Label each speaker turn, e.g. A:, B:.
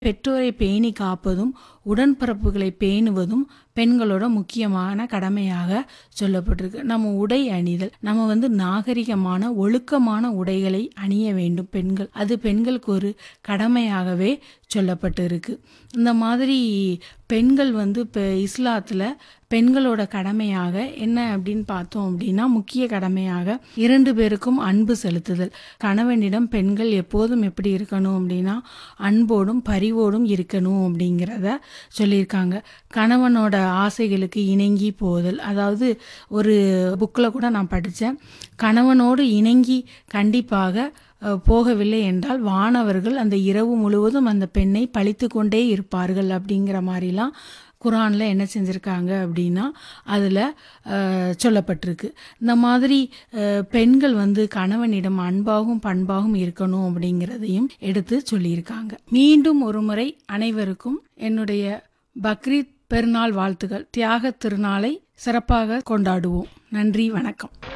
A: பெற்றோரை பேணி காப்பதும் உடன்பிறப்புகளை பேணுவதும் பெண்களோட முக்கியமான கடமையாக சொல்லப்பட்டிருக்கு நம்ம உடை அணிதல் நம்ம வந்து நாகரிகமான ஒழுக்கமான உடைகளை அணிய வேண்டும் பெண்கள் அது பெண்களுக்கு ஒரு கடமையாகவே சொல்லப்பட்டு இருக்கு இந்த மாதிரி பெண்கள் வந்து இப்போ இஸ்லாத்தில் பெண்களோட கடமையாக என்ன அப்படின்னு பார்த்தோம் அப்படின்னா முக்கிய கடமையாக இரண்டு பேருக்கும் அன்பு செலுத்துதல் கணவனிடம் பெண்கள் எப்போதும் எப்படி இருக்கணும் அப்படின்னா அன்போடும் பரிவோடும் இருக்கணும் அப்படிங்கிறத சொல்லியிருக்காங்க கணவனோட ஆசைகளுக்கு இணங்கி போதல் அதாவது ஒரு புக்கில் கூட நான் படித்தேன் கணவனோடு இணங்கி கண்டிப்பாக அஹ், போகவில்லை என்றால் வானவர்கள் அந்த இரவு முழுவதும் அந்த பெண்ணை பழித்து கொண்டே இருப்பார்கள் அப்படிங்கிற மாதிரிலாம் குரானில் என்ன செஞ்சுருக்காங்க அப்படின்னா அதில் சொல்லப்பட்டிருக்கு இந்த மாதிரி அஹ், பெண்கள் வந்து கணவனிடம் அன்பாகவும் பண்பாகவும் இருக்கணும் அப்படிங்கிறதையும் எடுத்து சொல்லியிருக்காங்க மீண்டும் ஒரு முறை அனைவருக்கும் என்னுடைய பக்ரீத் பெருநாள் வாழ்த்துக்கள் தியாக திருநாளை சிறப்பாக கொண்டாடுவோம் நன்றி வணக்கம்